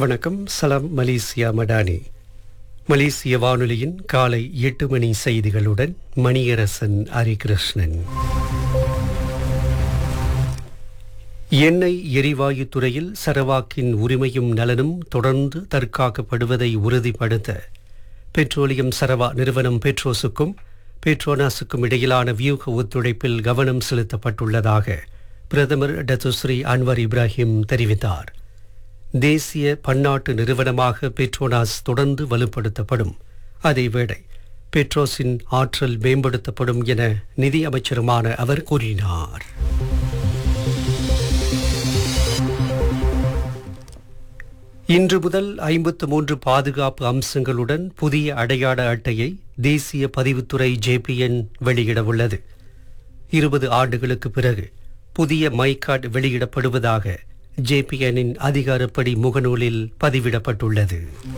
வணக்கம் சலாம் மலேசியா மடானி மலேசிய வானொலியின் காலை எட்டு மணி செய்திகளுடன் மணியரசன் ஹரிகிருஷ்ணன் எண்ணெய் எரிவாயு துறையில் சரவாக்கின் உரிமையும் நலனும் தொடர்ந்து தற்காக்கப்படுவதை உறுதிப்படுத்த பெட்ரோலியம் சரவா நிறுவனம் பெட்ரோஸுக்கும் பெட்ரோனாஸுக்கும் இடையிலான வியூக ஒத்துழைப்பில் கவனம் செலுத்தப்பட்டுள்ளதாக பிரதமர் டத்துஸ்ரீ அன்வர் இப்ராஹிம் தெரிவித்தார் தேசிய பன்னாட்டு நிறுவனமாக பெட்ரோனாஸ் தொடர்ந்து வலுப்படுத்தப்படும் அதேவேளை பெட்ரோஸின் ஆற்றல் மேம்படுத்தப்படும் என நிதி அமைச்சருமான அவர் கூறினார் இன்று முதல் ஐம்பத்து மூன்று பாதுகாப்பு அம்சங்களுடன் புதிய அடையாள அட்டையை தேசிய பதிவுத்துறை ஜேபிஎன் வெளியிடவுள்ளது இருபது ஆண்டுகளுக்கு பிறகு புதிய மைகார்டு வெளியிடப்படுவதாக ஜேபிஎனின் அதிகாரப்படி முகநூலில் பதிவிடப்பட்டுள்ளது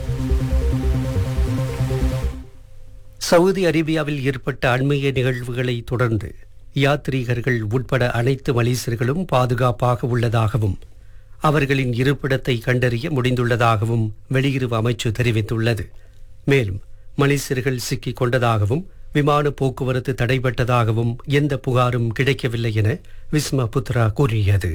சவுதி அரேபியாவில் ஏற்பட்ட அண்மைய நிகழ்வுகளை தொடர்ந்து யாத்ரீகர்கள் உட்பட அனைத்து மலேசியர்களும் பாதுகாப்பாக உள்ளதாகவும் அவர்களின் இருப்பிடத்தை கண்டறிய முடிந்துள்ளதாகவும் வெளியுறவு அமைச்சு தெரிவித்துள்ளது மேலும் மலேசியர்கள் சிக்கிக் கொண்டதாகவும் விமான போக்குவரத்து தடைபட்டதாகவும் எந்த புகாரும் கிடைக்கவில்லை என விஸ்மா புத்ரா கூறியது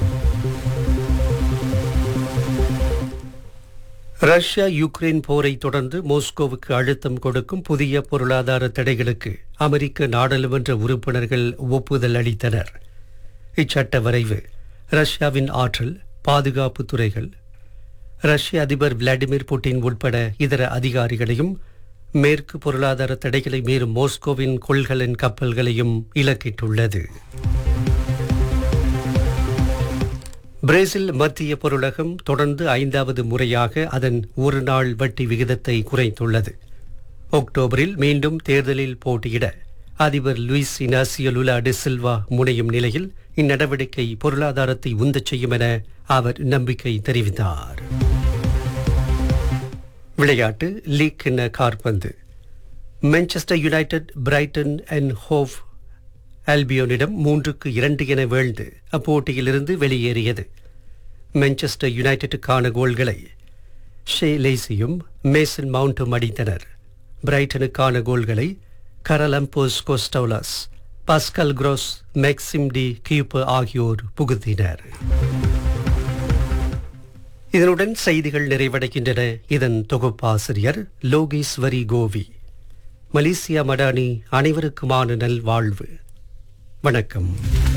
ரஷ்யா யுக்ரைன் போரை தொடர்ந்து மாஸ்கோவுக்கு அழுத்தம் கொடுக்கும் புதிய பொருளாதார தடைகளுக்கு அமெரிக்க நாடாளுமன்ற உறுப்பினர்கள் ஒப்புதல் அளித்தனர் இச்சட்ட வரைவு ரஷ்யாவின் ஆற்றல் பாதுகாப்பு துறைகள் ரஷ்ய அதிபர் விளாடிமிர் புட்டின் உட்பட இதர அதிகாரிகளையும் மேற்கு பொருளாதார தடைகளை மீறும் மாஸ்கோவின் கொள்கலன் கப்பல்களையும் இலக்கிட்டுள்ளது பிரேசில் மத்திய பொருளகம் தொடர்ந்து ஐந்தாவது முறையாக அதன் ஒரு நாள் வட்டி விகிதத்தை குறைத்துள்ளது அக்டோபரில் மீண்டும் தேர்தலில் போட்டியிட அதிபர் Luiz Inacio Lula da Silva முனையும் நிலையில் இந்நடவடிக்கை பொருளாதாரத்தை உந்தச் செய்யும் என அவர் நம்பிக்கை தெரிவித்தார் விளையாட்டு லீக் என கார்பந்து Manchester United Brighton and Hove ஆல்பியோனிடம் மூன்றுக்கு இரண்டு என வீழ்ந்து அப்போட்டியிலிருந்து வெளியேறியது மான்செஸ்டர் யுனைடெட்டுக்கான கோல்களை ஷே லேசியும் மேசன் மவுண்டும் அடித்தனர் பிரைட்டனுக்கான கோல்களை Charalampos Kostoulas Pascal Gross Maxim De Cuyper ஆகியோர் புகுத்தினர் இதனுடன் செய்திகள் நிறைவடைகின்றன இதன் தொகுப்பாசிரியர் லோகேஸ்வரி கோவி மலேசியா மடானி அனைவருக்குமான நல்வாழ்வு வணக்கம்